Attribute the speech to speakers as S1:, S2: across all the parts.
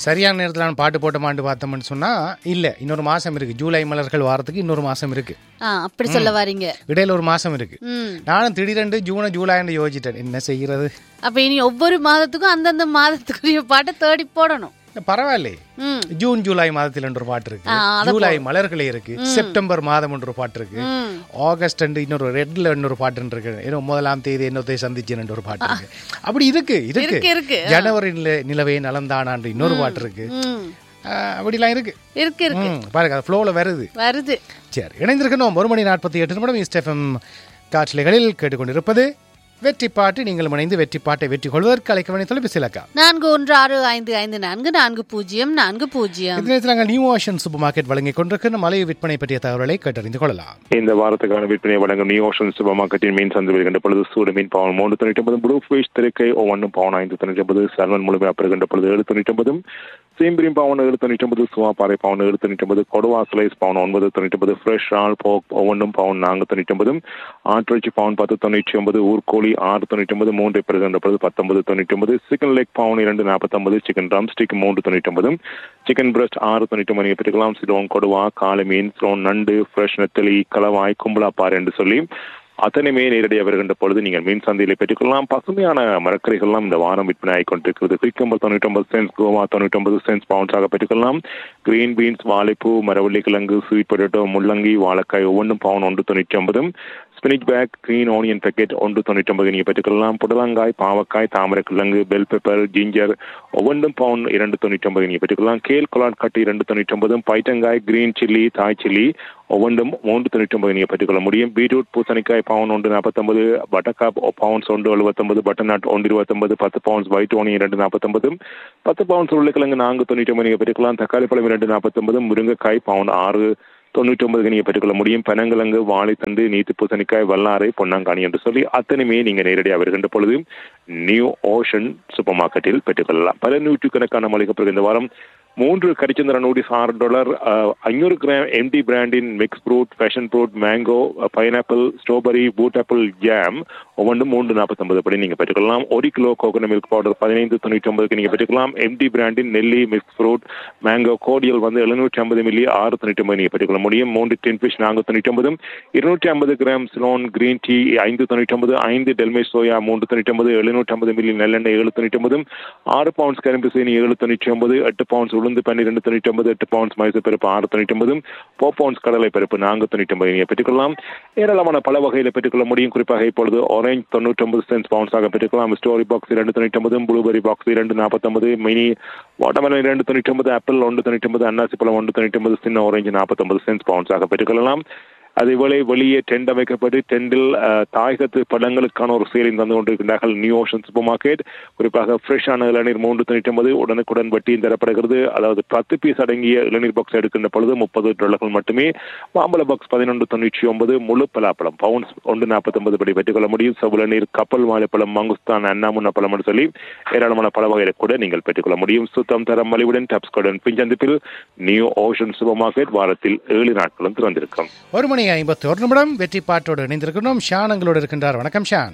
S1: சரியான நேரத்தில் நான் பாட்டு போட்டோமான்னு பார்த்தோம்னு சொன்னா இல்ல இன்னொரு மாசம் இருக்கு ஜூலை மலர்கள் வாரத்துக்கு இன்னொரு மாசம் இருக்கு
S2: ஆ அப்படி சொல்ல வாரீங்க
S1: இடையில ஒரு மாசம் இருக்கு
S2: ம்
S1: நானும் திடீரென்று ஜூனை ஜூலைன்னு யோசிச்சிட்டேன் என்ன செய்யறது
S2: அப்ப இனி ஒவ்வொரு மாதத்துக்கும் அந்தந்த மாதத்துக்குரிய பாட்டை தேடி போடணும்
S1: பரவாயில்லை
S2: ம்
S1: ஜூன் ஜூலை மாதத்தில் ஒரு பாட்டு இருக்கு
S2: ஆ, அத
S1: ஜூலை மலர்களே இருக்கு செப்டம்பர் மாதம் ஒரு பாட்டு இருக்கு
S2: ம்
S1: ஆகஸ்ட் அண்டு இன்னொரு ரெட்ல இன்னொரு பாட்டு இருக்கு ஏன்னா முதலாம் தேதி என்னத்தை சந்திச்சேன் ஒரு பாட்டு இருக்கு அப்படி இருக்கு இருக்கு
S2: இருக்கு இருக்கு
S1: ஜனவரி நில நிலவே நலந்தானாண்டு இன்னொரு பாட்டு இருக்கு
S2: ம்
S1: ஆஹ், அப்படிலாம் இருக்கு
S2: இருக்கு இருக்கு
S1: ம், பாருங்க அது ஃப்ளோவில் வருது
S2: வருது
S1: சரி இணைந்திருக்கணும் ஒரு மணி நாற்பத்தி எட்டு நிமிடம் இஸ்டெஃபம் காற்றலைகளில் கேட்டுக்கொண்டிருப்பது வெற்றி பாட்டு நீங்கள் இணைந்து வெற்றி பாட்டை வெற்றி கொள்வதற்கு அழைக்க வேண்டிய தொலைபேசி இலக்கா
S2: நான்கு ஒன்று ஆறு ஐந்து ஐந்து நான்கு நான்கு பூஜ்ஜியம் நான்கு பூஜ்ஜியம்
S1: இந்த நேரத்தில் நாங்கள் நியூ ஓஷன் சூப்பர் மார்க்கெட் வழங்கிக் கொண்டிருக்கிற மலை விற்பனை பற்றிய தகவல்களை கேட்டறிந்து கொள்ளலாம்
S3: இந்த வாரத்துக்கான விற்பனை வழங்கும் நியூ ஓஷன் சூப்பர் மார்க்கெட்டின் மீன் சந்தை வருகின்ற பொழுது சூடு மீன் பவுன் மூன்று தொண்ணூற்றி ஒன்பது ப்ளூ ஃபிஷ் திருக்கை ஒவ்வொன்றும் பவுன் ஐந்து தொண்ணூற்றி ஒன்பது சல்மன் முழுமையாக பெறுகின்ற பொழுது ஏழு தொண்ணூற்றி ஒன்பதும் சீம்பிரியும் பவுன் ஏழு தொண்ணூற்றி ஒன்பது சுவாப்பாறை பவுன் ஏழு தொண்ணூற்றி ஒன்பது கொடுவா ஸ்லைஸ் பவுன் ஒன்பது தொண்ணூற்றி ஒன்பது ஃப்ரெஷ் ஆல் போக் ஒவ்வொன்றும் பவுன் நான்கு தொண்ணூற்றி ஒன்பதும் ஆட்டிறைச்சி பவுன் பத்து தொண்ணூற்றி ஒன்பது ஊர்கோழி ஆறு தொண்ணூற்றி ஒன்பது மூன்றை பெறுகின்ற பொழுது பத்தொன்பது தொண்ணூற்றி ஒன்பது சிக்கன் லெக் பவுன் இரண்டு நாற்பத்தொன்பது சிக்கன் ட்ரம் ஸ்டிக் மூன்று தொண்ணூற்றி ஒன்பதும் சிக்கன் பிரஸ்ட் ஆறு தொண்ணூற்றி ஒன்பது பெற்றுக்கலாம் சிலோன் கொடுவா காலை மீன் ஸ்லோன் நண்டு ஃப்ரெஷ் நெத்தலி கலவாய் கும்பலாப்பார் என்று சொல்லி அத்தனையுமே நேரடியாக வருகின்ற பொழுது நீங்கள் மீன் சந்தையில பெற்றுக்கொள்ளலாம் பசுமையான மரக்கறிகள்லாம் இந்த வாரம் விற்பனை ஆகி கொண்டிருக்கிறது குயிக்கம்பர் தொண்ணூற்றி ஒன்பது சென்ஸ் கோவா தொண்ணூற்றி ஒன்பது சென்ஸ் பவுன்ஸாக பெற்றுக்கொள்ளலாம் கிரீன் பீன்ஸ் வாழைப்பூ மரவள்ளி கிழங்கு ஸ்வீட் பொட்டேட்டோ முள்ளங்கி வாழைக்காய் ஒவ்வொன்றும் பவுன் ஒன்று தொண்ணூற்றி ஒன்பதும் spinach pack green onion packet ஒன்று தொண்ணூற்றி ஒன்பது நீங்கள் பெற்றுக்கொள்ளலாம் புடலங்காய் பாவக்காய் தாமரை கிழங்கு பெல் பெப்பர் ஜிஞ்சர் ஒவ்வொன்றும் பவுன் இரண்டு தொண்ணூற்றி ஒன்பது நீங்கள் பெற்றுக்கொள்ளலாம் கேல் கொலாட் கட்டு இரண்டு தொண்ணூற்றி ஒன்பதும் பைட்டங்காய் கிரீன் சில்லி தாய் சில்லி ஒவ்வொன்றும் மூன்று தொண்ணூற்றி ஒன்பது நீங்கள் பெற்றுக்கொள்ள முடியும் பீட்ரூட் பூசணிக்காய் பவுன் ஒன்று நாற்பத்தொன்பது பட்டர்காப் பவுன்ஸ் ஒன்று எழுபத்தொன்பது பட்டர் நாட் ஒன்று இருபத்தொன்பது பத்து பவுன்ஸ் ஒயிட் ஓனி இரண்டு நாற்பத்தொன்பது பத்து பவுன்ஸ் உருளைக்கிழங்கு நான்கு தொண்ணூற்றி ஒன்பது நீங்கள் பெற்றுக்கலாம் தக்காளி பழம் இரண்டு நாற்பத்தொன்பது முருங்கைக்காய் பவுன் ஆறு தொண்ணூற்றி ஒன்பதுக்கு நீங்கள் பெற்றுக்கொள்ள முடியும் பனங்கிழங்கு வாழைத்தண்டு நீத்து பூசணிக்காய் வல்லாரை பொன்னாங்கானி என்று சொல்லி அத்தனையுமே நீங்கள் நேரடியாக வருகின்ற பொழுது நியூ ஓஷன் சூப்பர் மார்க்கெட்டில் பெற்றுக்கொள்ளலாம் பல நூற்றுக்கணக்கான மளிகை இந்த வாரம் மூன்று கரிச்சந்திர நூடிஸ் ஆறு டாலர் ஐநூறு கிராம் எம்டி பிராண்டின் mix fruit passion fruit mango pineapple strawberry பூட் ஆப்பிள் ஜாம் ஒவ்வொன்றும் மூன்று நாற்பத்தொன்பது படி நீங்கள் பெற்றுக்கொள்ளலாம் ஒரு கிலோ கோகோனட் மில்க் பவுடர் பதினைந்து தொண்ணூற்றி ஒன்பதுக்கு நீங்கள் பெற்றுக்கலாம் எம்டி பிராண்டின் நெல்லி மிக்ஸ் ஃப்ரூட் மேங்கோ கோடியல் வந்து எழுநூற்றி ஐம்பது மில்லி ஆறு தொண்ணூற்றி ஒன்பது நீங்கள் பெற்றுக்கொள்ள முடியும் மூன்று டென் ஃபிஷ் நான்கு தொண்ணூற்றி ஒன்பதும் இருநூற்றி ஐம்பது கிராம் ஸ்லோன் கிரீன் டீ ஐந்து தொண்ணூற்றி ஒன்பது ஐந்து டெல்மே சோயா மூன்று தொண்ணூற்றி ஒன்பது எழுநூற்றி ஐம்பது மில்லி நல்லெண்ணெய் ஏழு தொண்ணூற்றி ஒன்பதும் ஆறு பவுண்ட்ஸ் கரும்பு சீனி ஏழு தொண்ணூற்றி ஒன்பது எட்டு பவுண்ட்ஸ் உளுந்து பன்னிரெண்டு தொண்ணூற்றி ஒன்பது எட்டு பவுண்ட்ஸ் மைசூர் பருப்பு ஆறு தொண்ணூற்றி ஒன்பதும் ஃபோர் பவுண்ட்ஸ் கடலை பருப்பு நான்கு தொண்ணூற்றி ஒன்பது நீங்கள் பெற்றுக்கொள்ளலாம் ஏராளமான பல வகையில் பெற்றுக்கொள்ள முடியும் குறிப்பாக இப்பொழுது ஆரஞ்ச் தொண்ணூற்றி ஒன்பது சென்ஸ் பவுண்ட்ஸாக பெற்றுக்கலாம் ஸ்டோரி பாக்ஸ் இரண்டு தொண்ணூற்றி ஒன்பதும் ப்ளூபெரி பாக்ஸ் இரண்டு நாற்பத்தொன்பது மினி வாட்டர்மெலன் இரண்டு தொண்ணூற்றி ஒன்பது ஆப்பிள் ஒன்று தொண்ணூற்றி ஒன்பது அன்னாசி பழம் ஒன்று தொண்ணூற்றி ஒன்பது சின்ன ஆரஞ்சு நாற்பத்தொன்பது சென்ஸ் பவுண்ட்ஸாக பெற்றுக்கொள்ளலாம் அதேபோல வெளியே டென்ட் அமைக்கப்பட்டு டெண்டில் தாயகத்து படங்களுக்கான ஒரு சேலிங் தந்து கொண்டிருக்கின்றார்கள் நியூ ஓஷன் சூப்பர் மார்க்கெட் குறிப்பாக ஃப்ரெஷ்ஷான இளநீர் மூன்று தொண்ணூற்றி ஒன்பது உடனுக்குடன் வட்டியும் தரப்படுகிறது அதாவது பத்து பீஸ் அடங்கிய இளநீர் பாக்ஸ் எடுக்கின்ற பொழுது முப்பது டாலர்கள் மட்டுமே மாம்பழ பாக்ஸ் பதினொன்று தொண்ணூற்றி ஒன்பது முழு பலாப்பழம் பவுன்ஸ் ஒன்று நாற்பத்தொன்பது படி பெற்றுக்கொள்ள முடியும் செவ்வளநீர் கப்பல் வாழைப்பழம் மங்குஸ்தான் அண்ணாமுன்னா பழம் என்று சொல்லி ஏராளமான பல வகைகளை கூட நீங்கள் பெற்றுக்கொள்ள முடியும் சுத்தம் தரம் மலிவுடன் டப்ஸ்கடன் பிஞ்சந்திப்பில் நியூ ஓஷன் சூப்பர் மார்க்கெட் வாரத்தில் ஏழு நாட்களும் திறந்திருக்கும்
S1: ஒரு மணி ஐம்பத்தி ஒரு நிமிடம் வெற்றி பாட்டோடு இணைந்திருக்கிறோம் ஷான் எங்களோடு இருக்கின்றார் வணக்கம் ஷான்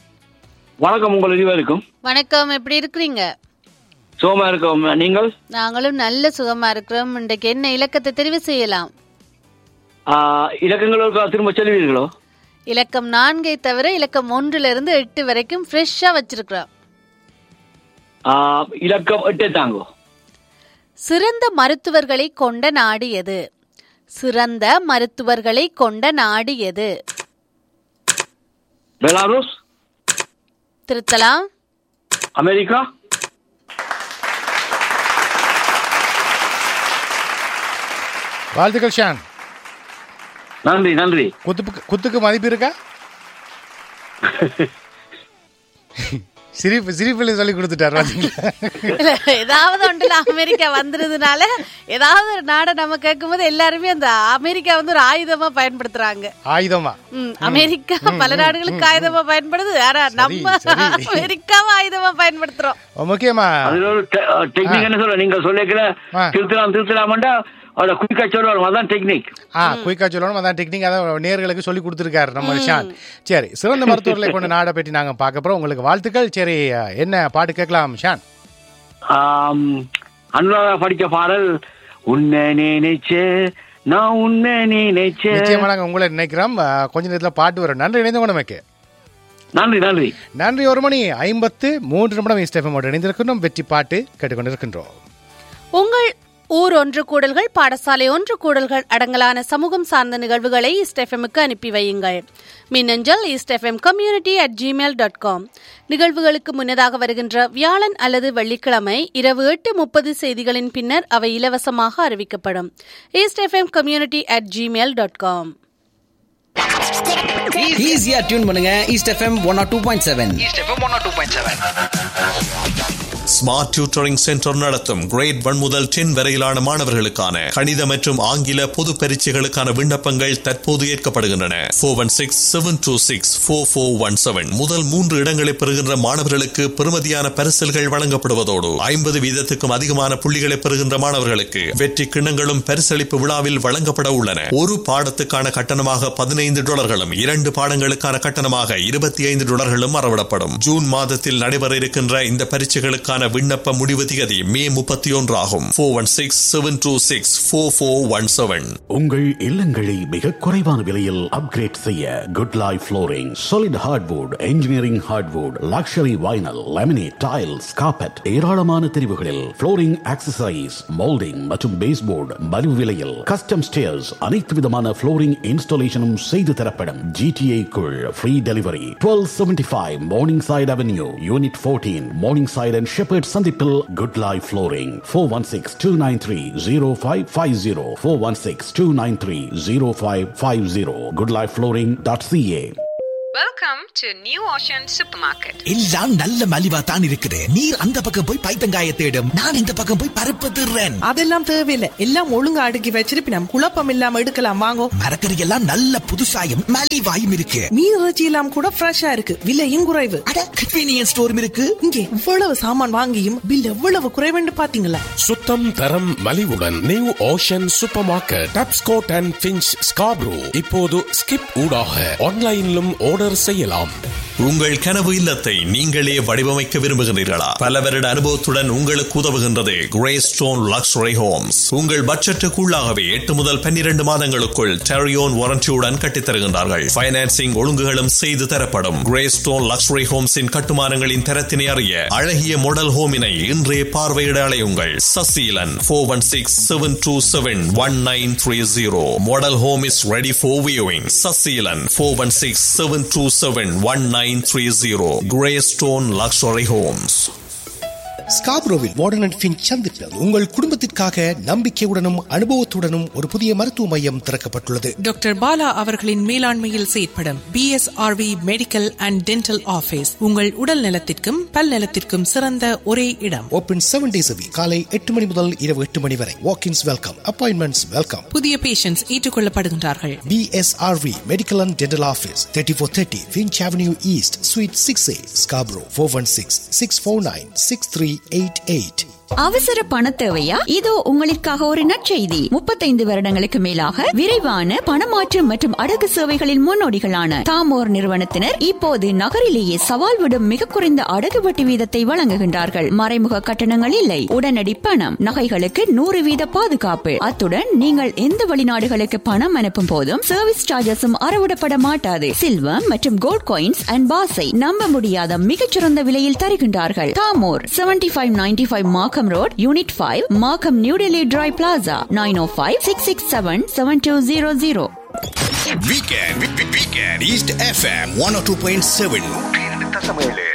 S4: வணக்கம் உங்கள் இருவருக்கும்
S2: வணக்கம் எப்படி இருக்கிறீங்க
S4: சோமா இருக்கோம் நீங்கள்
S2: நாங்களும் நல்ல சுகமா இருக்கிறோம் இன்றைக்கு என்ன இலக்கத்தை தெரிவு செய்யலாம்
S4: ஆஹ், இலக்கங்களுக்கு திரும்ப சொல்லுவீர்களோ
S2: இலக்கம் நான்கை தவிர இலக்கம் ஒன்றுல இருந்து எட்டு வரைக்கும் ஃப்ரெஷ்ஷா வச்சிருக்கிறோம்
S4: ஆஹ், இலக்கம் எட்டே தாங்கோ
S2: சிறந்த மருத்துவர்களை கொண்ட நாடு எது சிறந்த மருத்துவர்களை கொண்ட நாடு எது
S4: பெலாருஸ்
S2: திருத்தலாம்
S4: அமெரிக்கா
S1: வாழ்த்துக்கள் ஷான்
S4: நன்றி நன்றி
S1: குத்துக்கு குத்துக்கு மதிப்பு இருக்கா சிரிப்பு சிரிப்பில் சொல்லி கொடுத்துட்டார் பாத்தீங்களா
S2: இல்ல, ஏதாவது ஒன்றுல அமெரிக்கா வந்துருதுனால ஏதாவது ஒரு நாடை நம்ம கேட்கும்போது எல்லாருமே அந்த அமெரிக்கா வந்து ஒரு ஆயுதமா பயன்படுத்துறாங்க
S1: ஆயுதமா
S2: ம், அமெரிக்கா பல நாடுகளுக்கு ஆயுதமா பயன்படுது ஆனா நம்ம
S1: சரி.
S2: அமெரிக்காவை ஆயுதமா பயன்படுத்துறோம்
S1: முக்கியமா
S4: அதுல ஒரு டெக்னிக் என்ன சொல்ல நீங்க சொல்லிக்கிற
S1: ஆ.
S4: திருத்தலாம் திருத்தலாமண்டா அவட குயிக்கா சொல்லுவாங்க அதான் டெக்னிக்
S1: ஆ குயிக்கா சொல்லணும் அதான் டெக்னிக் அதான் நேர்களுக்கு சொல்லி கொடுத்துருக்காரு நம்ம ஷான் சரி சிறந்த மருத்துவர்களை கொண்ட நாடை பற்றி நாங்க பார்க்க போறோம் உங்களுக்கு வாழ்த்துக்கள் சரி என்ன பாட்டு கேட்கலாம் ஷான்
S4: ஆம், அனுராதா படிக்க பாடல் உன்னை நினைச்ச நான் உன்னை நினைச்ச
S1: நிச்சயமா நாங்க உங்களை நினைக்கிறோம் ஆ, கொஞ்ச நேரத்துல பாட்டு வரும் நன்றி இணைந்த உடமைக்கு
S4: நன்றி நன்றி
S1: நன்றி ஒரு மணி ஐம்பத்து மூன்று நிமிடம் இஸ்டெஃபமோடு இணைந்திருக்கின்றோம் வெற்றி பாட்டு கேட்டுக்கொண்டிருக்கின்றோம்
S2: உங்கள் ஊர் ஒன்று கூடல்கள் பாடசாலை ஒன்று கூடல்கள் அடங்கலான சமூகம் சார்ந்த நிகழ்வுகளை ஈஸ்ட்எஃப்எம்முக்கு அனுப்பி வையுங்கள் மின்னஞ்சல் east FM community at Gmail dot com நிகழ்வுகளுக்கு முன்னதாக வருகின்ற வியாழன் அல்லது வெள்ளிக்கிழமை இரவு எட்டு முப்பது செய்திகளின் பின்னர் அவை இலவசமாக அறிவிக்கப்படும் east FM community at Gmail dot com
S5: ஈஸியா டியூன் பண்ணுங்க east FM one or two point seven
S6: smart tutoring centre நடத்தும் கிரேட் ஒன் முதல் டென் வரையிலான மாணவர்களுக்கான கணித மற்றும் ஆங்கில பொது பரீட்சைகளுக்கான விண்ணப்பங்கள் தற்போது ஏற்கப்படுகின்றன four one six seven two six four four one seven முதல் மூன்று இடங்களை பெறுகின்ற மாணவர்களுக்கு பெறுமதியான பரிசல்கள் வழங்கப்படுவதோடு ஐம்பது வீதத்துக்கும் அதிகமான புள்ளிகளை பெறுகின்ற மாணவர்களுக்கு வெற்றி கிண்ணங்களும் பரிசளிப்பு விழாவில் வழங்கப்பட உள்ளன ஒரு பாடத்துக்கான கட்டணமாக பதினைந்து டாலர்களும் இரண்டு பாடங்களுக்கான கட்டணமாக இருபத்தி ஐந்து டாலர்களும் அறவிடப்படும் ஜூன் மாதத்தில் நடைபெற இருக்கின்ற இந்த பரீட்சைகளுக்கான விண்ணப்ப முடிவு திகதி மே முப்பத்தி ஒன்று ஆகும் four one six seven two six four four one seven
S7: உங்கள் இல்லங்களை மிக குறைவான விலையில் அப்கிரேட் செய்ய good life flooring solid hardwood engineering hardwood luxury vinyl laminate tiles carpet ஏராளமான தெரிவுகளில் ஃப்ளோரிங் ஆக்சசரிஸ் மோல்டிங் மற்றும் பேஸ்போர்டு மலிவு விலையில் கஸ்டம் ஸ்டேர்ஸ் அனைத்து விதமான ஃப்ளோரிங் இன்ஸ்டாலேஷனும் செய்து தரப்படும் ஜிடிஏ குள் free delivery twelve seventy five Morningside avenue unit fourteen Morningside and Sheppard சந்திப்பில் good life flooring four one six two nine three zero five five zero four one six two nine three zero five five zero good life flooring dot CA
S8: Welcome to New Ocean Supermarket.
S9: எல்லாம் நல்ல மலிவா தான் இருக்குது நீர் அந்த பக்கம் போய் பைத்தங்காய தேடும் நான் இந்த பக்கம் போய் பருப்பு திருறேன்
S10: அதெல்லாம் தேவையில்லை எல்லாம் ஒழுங்கா அடுக்கி வச்சிருப்பினம் குழப்பம் இல்லாம எடுக்கலாம் வாங்கோ
S9: மரக்கறி எல்லாம் நல்ல புதுசாயும் மலிவாயும் இருக்கு
S10: மீன் இறைச்சி எல்லாம் கூட ஃப்ரெஷ்ஷா இருக்கு விலையும் குறைவு
S9: அட கன்வீனியன்ஸ் ஸ்டோரும் இருக்கு
S10: இங்கே இவ்வளவு சாமான் வாங்கியும் பில் எவ்வளவு குறைவுன்னு பாத்தீங்களா
S11: சுத்தம் தரம் மலிவுடன் new ocean supermarket Tapscott and Finch Scarborough இப்போது ஸ்கிப் ஊடாக ஆன்லைனிலும் ஆர்டர் செய்யலாம்
S6: உங்கள் கனவு இல்லத்தை நீங்களே வடிவமைக்க விரும்புகிறீர்களா பல வருட அனுபவத்துடன் உங்களுக்கு உதவுகின்றது கிரே ஸ்டோன் லக்ஸுரி ஹோம்ஸ் உங்கள் பட்ஜெட்டுக்குள்ளாகவே எட்டு முதல் பன்னிரண்டு மாதங்களுக்குள் டெரியோன் வாரண்டியுடன் கட்டித்தருகின்றார்கள் பைனான்சிங் ஒழுங்குகளும் செய்து தரப்படும் கிரே ஸ்டோன் லக்ஸுரி ஹோம்ஸின் கட்டுமானங்களின் தரத்தினை அறிய அழகிய மாடல் ஹோமினை இன்றே பார்வையிட அலையுங்கள் Saseelan four one six seven two seven one nine three zero model home is ready for viewing Saseelan four one six seven two seven one nine three zero Greystone luxury homes
S12: ஸ்காப்ரோவில் Warden and Finch சந்திப்பில் உங்கள் குடும்பத்திற்காக நம்பிக்கையுடனும் அனுபவத்துடனும் ஒரு புதிய மருத்துவ மையம் திறக்கப்பட்டுள்ளது
S10: டாக்டர் பாலா அவர்களின் மேலாண்மையில் செயற்படும் BSRV medical and dental office உங்கள் உடல் நலத்திற்கும் பல் நலத்திற்கும் சிறந்த ஒரே இடம்
S12: ஓபன் செவன் டேஸ் காலை எட்டு மணி முதல் இரவு எட்டு மணி வரை வாக்கின்ஸ் வெல்கம் அப்பாயின்மெண்ட்ஸ் வெல்கம்
S10: புதிய பேஷண்ட்ஸ் ஏற்றுக்கொள்ளப்படுகின்றார்கள்
S12: BSRV medical and dental office thirty four thirty Finch avenue east suite six A Scarborough four one six six four nine six three eight eight
S13: அவசர பண தேவையா இதோ உங்களுக்காக ஒரு நற்செய்தி முப்பத்தைந்து வருடங்களுக்கு மேலாக விரைவான பணமாற்றம் மற்றும் அடகு சேவைகளின் முன்னோடிகளான தாமோர் நிறுவனத்தினர் இப்போது நகரிலேயே சவால் விடும் மிக குறைந்த அடகு வட்டி வீதத்தை வழங்குகின்றார்கள் மறைமுக கட்டணங்கள் இல்லை உடனடி பணம் நகைகளுக்கு நூறு வீத பாதுகாப்பு அத்துடன் நீங்கள் எந்த வெளிநாடுகளுக்கு பணம் அனுப்பும் போதும் சர்வீஸ் சார்ஜஸும் அறவிடப்பட மாட்டாது சில்வர் மற்றும் கோல்ட் காயின்ஸ் அண்ட் பாஸை நம்ப முடியாத மிகச்சிறந்த விலையில் தருகின்றார்கள் தாமோர் seventy five ninety five Markham Road, Unit 5, Markham New Delhi Dry Plaza, 905 667 7200.
S14: Weekend, weekend, East FM 102.7.